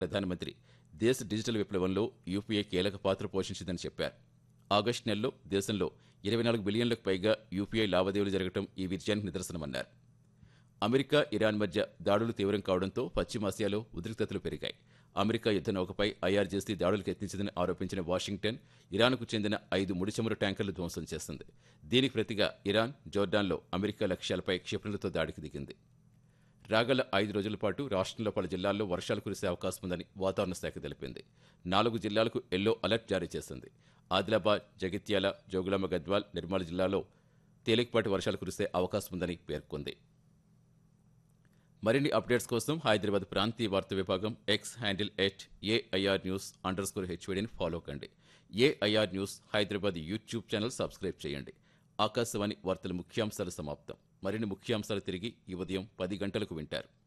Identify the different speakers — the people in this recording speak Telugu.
Speaker 1: ప్రధానమంత్రి దేశ డిజిటల్ విప్లవంలో యూపీఐ కీలక పాత్ర పోషించిందని చెప్పారు ఆగస్టు నెలలో దేశంలో ఇరవై నాలుగు బిలియన్లకు పైగా యూపీఐ లావాదేవీలు జరగడం ఈ విజయానికి నిదర్శనమన్నారు అమెరికా ఇరాన్ మధ్య దాడులు తీవ్రం కావడంతో పశ్చిమాసియాలో ఉద్రిక్తతలు పెరిగాయి అమెరికా యుద్ధ నౌకపై ఐఆర్జేసీ దాడులకు యత్నించిందని ఆరోపించిన వాషింగ్టన్ ఇరాన్కు చెందిన ఐదు ముడిచమురు ట్యాంకర్లు ధ్వంసం చేసింది దీనికి ప్రతిగా ఇరాన్ జోర్డాన్లో అమెరికా లక్ష్యాలపై క్షిపణులతో దాడికి దిగింది రాగల ఐదు రోజుల పాటు రాష్ట్రంలో పలు జిల్లాల్లో వర్షాలు కురిసే అవకాశం ఉందని వాతావరణ శాఖ తెలిపింది నాలుగు జిల్లాలకు ఎల్లో అలర్ట్ జారీ చేసింది ఆదిలాబాద్ జగిత్యాల జోగులాంబ గద్వాల్ నిర్మల్ జిల్లాలో తేలికపాటి వర్షాలు కురిసే అవకాశం ఉందని పేర్కొంది మరిన్ని అప్డేట్స్ కోసం హైదరాబాద్ ప్రాంతీయ వార్తా విభాగం X handle at AIR news underscore హెచ్వీడీని ఫాలో కండి AIR news Hyderabad YouTube channel subscribe చేయండి ఆకాశవాణి వార్తల ముఖ్యాంశాలు సమాప్తం మరిన్ని ముఖ్యాంశాలు తిరిగి ఈ ఉదయం పది గంటలకు వింటారు